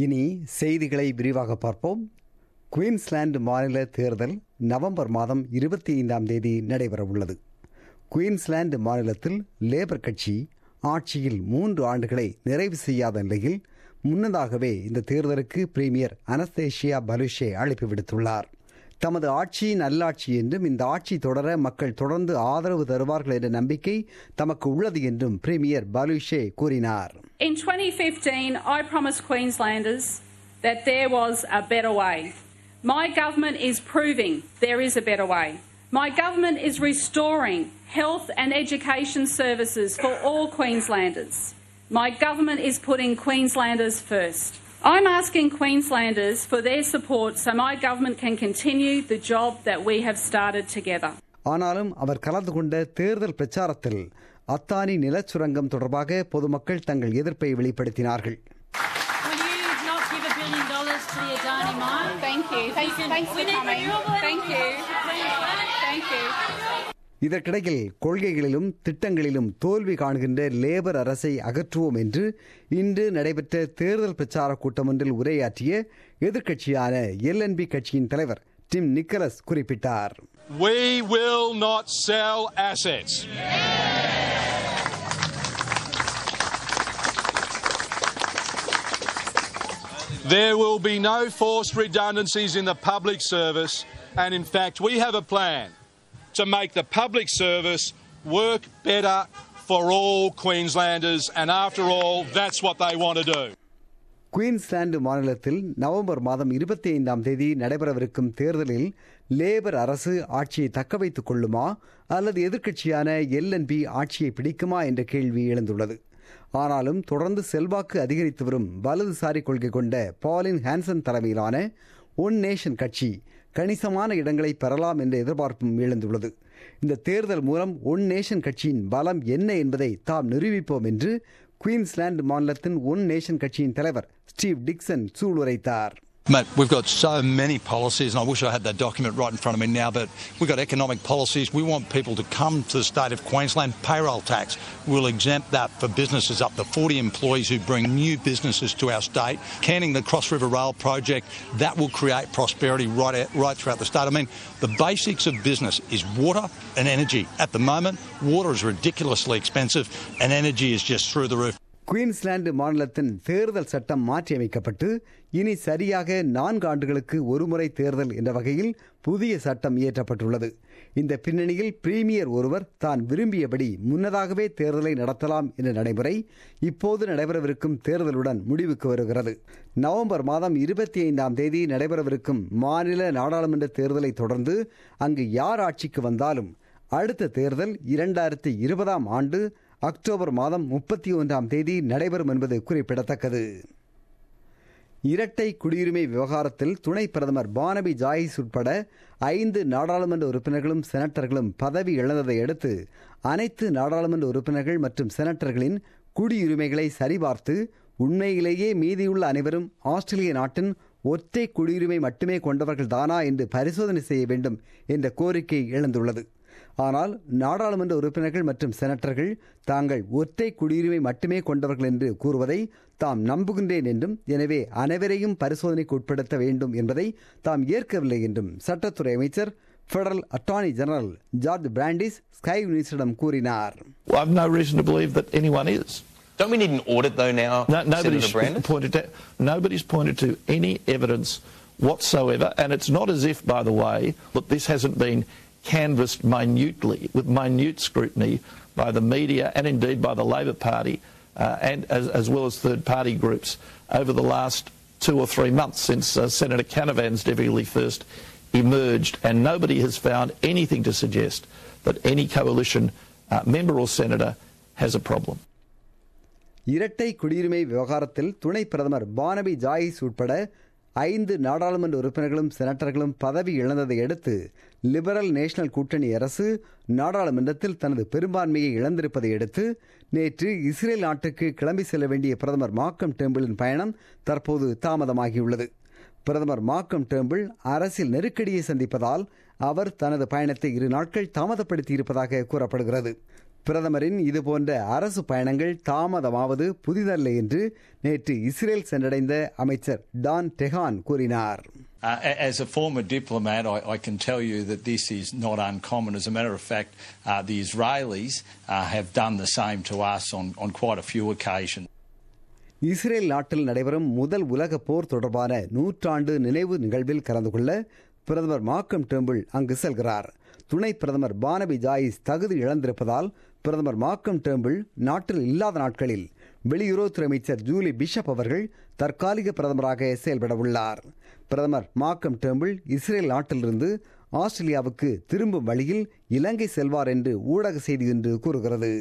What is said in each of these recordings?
இனி செய்திகளை விரிவாக பார்ப்போம் குயின்ஸ்லாந்து மாநில தேர்தல் நவம்பர் மாதம் இருபத்தி ஐந்தாம் தேதி நடைபெறவுள்ளது குயின்ஸ்லாந்து மாநிலத்தில் லேபர் கட்சி ஆட்சியில் மூன்று ஆண்டுகளை நிறைவு செய்யாத நிலையில் முன்னதாகவே இந்த தேர்தலுக்கு பிரீமியர் அனஸ்தேஷியா பலுஷே அழைப்பு விடுத்துள்ளார் தமது ஆட்சி நல்லாட்சி என்றும் இந்த ஆட்சி தொடர மக்கள் தொடர்ந்து ஆதரவு தருவார்கள் என்ற நம்பிக்கை தமக்கு உள்ளது என்றும் பிரீமியர் பலுஷே கூறினார் In 2015, I promised Queenslanders that there was a better way. My government is proving there is a better way. My government is restoring health and education services for all Queenslanders. My government is putting Queenslanders first. I'm asking Queenslanders for their support so my government can continue the job that we have started together. ஆனாலும் அவர் கலந்து கொண்ட தேர்தல் பிரச்சாரத்தில் அத்தானி நிலச்சுரங்கம் தொடர்பாக பொதுமக்கள் தங்கள் எதிர்ப்பை வெளிப்படுத்தினார்கள் Will you not give a billion dollars to the Adani mine? Thank you. Thanks, thanks for coming. Thank you. Thank you. இதற்கிடையில் கொள்கைகளிலும் திட்டங்களிலும் தோல்வி காண்கின்ற லேபர் அரசை அகற்றுவோம் என்று இன்று நடைபெற்ற தேர்தல் பிரச்சார கூட்டம் ஒன்றில் உரையாற்றிய எதிர்க்கட்சியான எல்என்பி கட்சியின் தலைவர் டிம் நிக்கலஸ் குறிப்பிட்டார் We will not sell assets. There will be no forced redundancies in the public service, and in fact, we have a plan to make the public service work better for all Queenslanders, and after all, that's what they want to do. Queensland மாநிலத்தில் November மாதம் இருபத்தி ஐந்தாம் தேதி நடைபெறவிருக்கும் தேர்தலில் labour அரசு ஆட்சியை தக்க வைத்துக் கொள்ளுமா அல்லது எதிர்க்கட்சியான எல்என்பி ஆட்சியை பிடிக்குமா என்ற கேள்வி எழுந்துள்ளது ஆனாலும் தொடர்ந்து செல்வாக்கு அதிகரித்து வரும் வலதுசாரி கொள்கை கொண்ட பாலின் ஹான்சன் தலைமையிலான ஒன் நேஷன் கட்சி கணிசமான இடங்களை பெறலாம் என்ற எதிர்பார்ப்பும் எழுந்துள்ளது இந்த தேர்தல் மூலம் ஒன் நேஷன் கட்சியின் பலம் என்ன என்பதை தாம் நிரூபிப்போம் என்று குயின்ஸ்லாந்து மாநிலத்தின் ஒன் நேஷன் கட்சியின் தலைவர் ஸ்டீவ் டிக்சன் சூளுரைத்தார் Mate, we've got so many policies, and I wish I had that document right in front of me now, but we've got economic policies. We want people to come to the state of Queensland. Payroll tax, we'll exempt that for businesses up to 40 employees who bring new businesses to our state. Canning the Cross River Rail project, that will create prosperity right, out, right throughout the state. I mean, the basics of business is water and energy. At the moment, water is ridiculously expensive, and energy is just through the roof. Queensland மாநிலத்தின் தேர்தல் சட்டம் மாற்றியமைக்கப்பட்டு இனி சரியாக நான்கு ஆண்டுகளுக்கு ஒருமுறை தேர்தல் என்ற வகையில் புதிய சட்டம் இயற்றப்பட்டுள்ளது இந்த பின்னணியில் பிரீமியர் ஒருவர் தான் விரும்பியபடி முன்னதாகவே தேர்தலை நடத்தலாம் என்ற நடைமுறை இப்போது நடைபெறவிருக்கும் தேர்தலுடன் முடிவுக்கு வருகிறது நவம்பர் மாதம் இருபத்தி ஐந்தாம் தேதி நடைபெறவிருக்கும் மாநில நாடாளுமன்ற தேர்தலை தொடர்ந்து அங்கு யார் ஆட்சிக்கு வந்தாலும் அடுத்த தேர்தல் இரண்டாயிரத்தி இருபதாம் ஆண்டு அக்டோபர் மாதம் முப்பத்தி ஒன்றாம் தேதி நடைபெறும் என்பது குறிப்பிடத்தக்கது இரட்டை குடியுரிமை விவகாரத்தில் துணை பிரதமர் பானபி ஜாயிஸ் உட்பட ஐந்து நாடாளுமன்ற உறுப்பினர்களும் செனட்டர்களும் பதவி இழந்ததை அடுத்து அனைத்து நாடாளுமன்ற உறுப்பினர்கள் மற்றும் செனட்டர்களின் குடியுரிமைகளை சரிபார்த்து உண்மையிலேயே மீதியுள்ள அனைவரும் ஆஸ்திரேலிய நாட்டின் ஒற்றை குடியுரிமை மட்டுமே கொண்டவர்கள் தானா என்று பரிசோதனை செய்ய வேண்டும் என்ற கோரிக்கை எழுந்துள்ளது ஆனால் நாடாளுமன்ற உறுப்பினர்கள் மற்றும் செனட்டர்கள் தாங்கள் ஒற்றை குடியுரிமை மட்டுமே கொண்டவர்கள் என்று கூறுவதை தாம் நம்புகின்றேன் என்றும் எனவே அனைவரையும் பரிசோதனைக்கு உட்படுத்த வேண்டும் என்பதை தாம் ஏற்கவில்லை என்றும் சட்டத்துறை அமைச்சர் federal attorney general George Brandis Sky நியூஸிடம் கூறினார் I've no reason to believe that anyone is. Don't we need an audit though now, No, nobody's Senator Brandon? pointed to nobody's pointed to any evidence whatsoever, and it's not as if, by the way, that this hasn't been canvassed minutely with minute scrutiny by the media and indeed by the Labor Party uh, and as, as well as third-party groups over the last two or three months since uh, Senator Canavan's deputy first emerged, and nobody has found anything to suggest that any coalition uh, member or senator has a problem. இரட்டை குடியுரிமை விவகாரத்தில் துணை பிரதமர் Barnaby ஜாயிஸ் உட்பட ஐந்து நாடாளுமன்ற உறுப்பினர்களும் செனட்டர்களும் பதவி இழந்ததை அடுத்து லிபரல் நேஷனல் கூட்டணி அரசு நாடாளுமன்றத்தில் தனது பெரும்பான்மையை இழந்திருப்பதை அடுத்து நேற்று இஸ்ரேல் நாட்டுக்கு கிளம்பி செல்ல வேண்டிய பிரதமர் மாக்கம் டேம்பிளின் பயணம் தற்போது தாமதமாகியுள்ளது பிரதமர் மாக்கம் டேம்பிள் அரசியல் நெருக்கடியை சந்திப்பதால் அவர் தனது பயணத்தை இரு நாட்கள் தாமதப்படுத்தி இருப்பதாக கூறப்படுகிறது பிரதமரின் இதுபோன்ற அரசு பயணங்கள் தாமதமாவது புதிதல்ல என்று நேற்று இஸ்ரேல் சென்றடைந்த அமைச்சர் டான் டெஹான் கூறினார் Uh, a- as a former diplomat, I, I can tell you that this is not uncommon. As a matter of fact, uh, the Israelis uh, have done the same to us on, on quite a few occasions. Israel நாட்டில் நடைபெறும் முதல் உலக போர் தொடர்பான நூற்றாண்டு நினைவு நிகழ்வில் கலந்து கொள்ள பிரதமர் மார்க்கம் டெம்பிள் அங்கு செல்கிறார் துணை பிரதமர் பானபி ஜாயிஸ் தகுதி இழந்திருப்பதால் பிரதமர் மார்க்கம் டெம்பிள் நாட்டில் இல்லாத நாட்களில் வெளியுறவுத்துறை அமைச்சர் ஜூலி பிஷப் அவர்கள் தற்காலிக பிரதமராக செயல்பட உள்ளார் பிரதமர் மார்க்கம் டெம்பிள் இஸ்ரேல் நாட்டிலிருந்து ஆஸ்திரேலியாவுக்கு திரும்பும் வழியில் இலங்கை செல்வார் என்று ஊடக செய்தி ஒன்று கூறுகிறது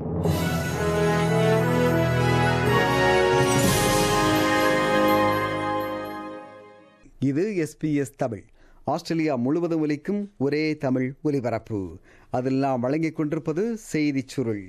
இது எஸ்பிஎஸ் தமிழ் ஆஸ்திரேலியா முழுவதும் ஒலிக்கும் ஒரே தமிழ் ஒலிபரப்பு அதில் நாம் வழங்கிக் கொண்டிருப்பது செய்திச் சுருள்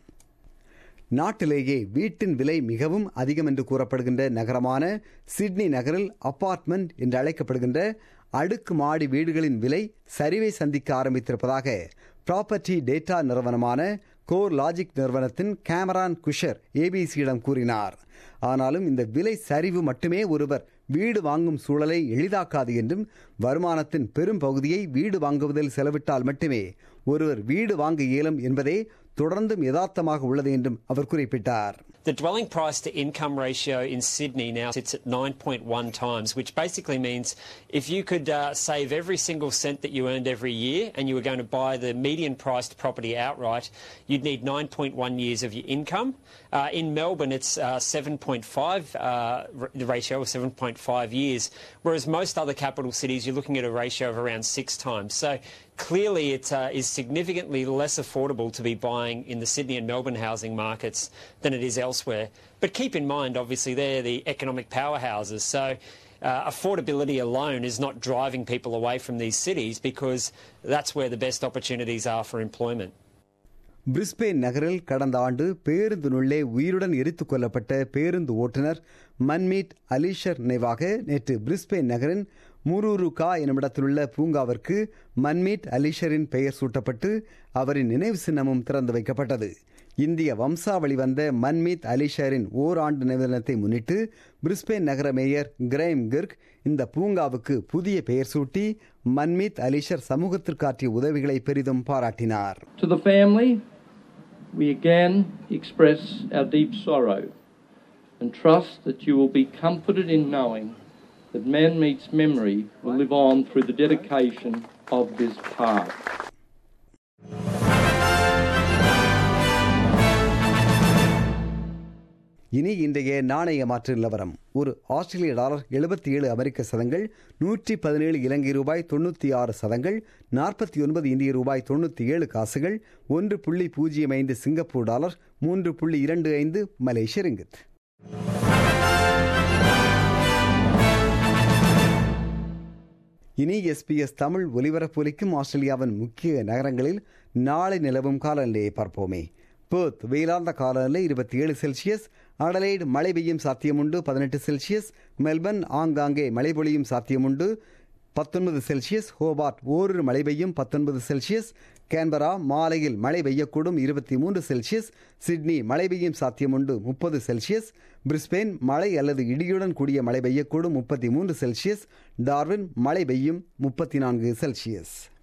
நாட்டிலேயே வீட்டின் விலை மிகவும் அதிகம் என்று கூறப்படுகின்ற நகரமான சிட்னி நகரில் அபார்ட்மெண்ட் என்று அழைக்கப்படுகின்ற அடுக்கு மாடி வீடுகளின் விலை சரிவை சந்திக்க ஆரம்பித்திருப்பதாக ப்ராப்பர்ட்டி டேட்டா நிறுவனமான கோர் லாஜிக் நிறுவனத்தின் கேமரான் குஷர் ஏபிசியிடம் கூறினார் ஆனாலும் இந்த விலை சரிவு மட்டுமே ஒருவர் வீடு வாங்கும் சூழலை எளிதாக்காது என்றும் வருமானத்தின் பெரும் பகுதியை வீடு வாங்குவதில் செலவிட்டால் மட்டுமே ஒருவர் வீடு வாங்க இயலும் என்பதே தொடர்ந்தும் யதார்த்தமாக உள்ளது என்றும் அவர் குறிப்பிட்டார் The dwelling price to income ratio in Sydney now sits at 9.1 times, which basically means if you could uh, save every single cent that you earned every year and you were going to buy the median priced property outright, you'd need 9.1 years of your income. Uh, in Melbourne, it's uh, 7.5, uh, r- the ratio of 7.5 years, whereas most other capital cities, you're looking at a ratio of around six times. So clearly it uh, is significantly less affordable to be buying in the Sydney and Melbourne housing markets than it is elsewhere. But keep in mind, obviously, they're the economic powerhouses. So uh, affordability alone is not driving people away from these cities because that's where the best opportunities are for employment. Brisbane நகரில் கடந்த ஆண்டு பேருந்தினுள்ளே உயிருடன் எரித்துக் கொல்லப்பட்ட பேருந்து ஓட்டுநர் மன்மீட் Alisher நினைவாக நேற்று Brisbane நகரின் முரூருகா என்னுமிடத்திலுள்ள பூங்காவிற்கு மன்மீட் அலிஷரின் பெயர் சூட்டப்பட்டு அவரின் நினைவு சின்னமும் திறந்து வைக்கப்பட்டது இந்திய வம்சாவளி வந்த மன்மீத் அலிஷரின் ஓராண்டு நினைவு தினத்தை முன்னிட்டு பிரிஸ்பேன் நகர மேயர் கிரைம் கிர்க் இந்த பூங்காவுக்கு புதிய பெயர் சூட்டி மன்மீத் அலிஷர் சமூகத்திற்கு ஆற்றிய உதவிகளை பெரிதும் பாராட்டினார் To the family, we again express our deep sorrow and trust that you will be comforted in knowing that Manmeet's memory will live on through the dedication of this park. இனி இன்றைய நாணய மாற்று நிலவரம் ஒரு ஆஸ்திரேலிய டாலர் எழுபத்தி ஏழு அமெரிக்க சதங்கள் நூற்றி பதினேழு இலங்கை ரூபாய் தொண்ணூற்றி ஆறு சதங்கள் நாற்பத்தி ஒன்பது இந்திய ரூபாய் தொண்ணூற்றி ஏழு காசுகள் ஒன்று புள்ளி பூஜ்ஜியம் ஐந்து சிங்கப்பூர் டாலர் மூன்று புள்ளி இரண்டு ஐந்து மலேசிய ரிங்கித் இனி எஸ்பிஎஸ் தமிழ் ஒலிபரப்பொலிக்கும் ஆஸ்திரேலியாவின் முக்கிய நகரங்களில் நாளை நிலவும் காலநிலையை பார்ப்போமே பேர்த் வெயிலார்ந்த காலநிலை இருபத்தி ஏழு செல்சியஸ் அடலைடு மழை பெய்யும் சாத்தியமுண்டு பதினெட்டு செல்சியஸ் மெல்பர்ன் ஆங்காங்கே மழை பொழியும் சாத்தியமுண்டு பத்தொன்பது செல்சியஸ் ஹோபார்ட் ஓரிரு மழை பெய்யும் பத்தொன்பது செல்சியஸ் கேன்பரா மாலையில் மழை பெய்யக்கூடும் இருபத்தி மூன்று செல்சியஸ் சிட்னி மழை பெய்யும் சாத்தியமுண்டு முப்பது செல்சியஸ் பிரிஸ்பெயின் மழை அல்லது இடியுடன் கூடிய மழை பெய்யக்கூடும் முப்பத்தி மூன்று செல்சியஸ் டார்வின் மழை பெய்யும் முப்பத்தி நான்கு செல்சியஸ்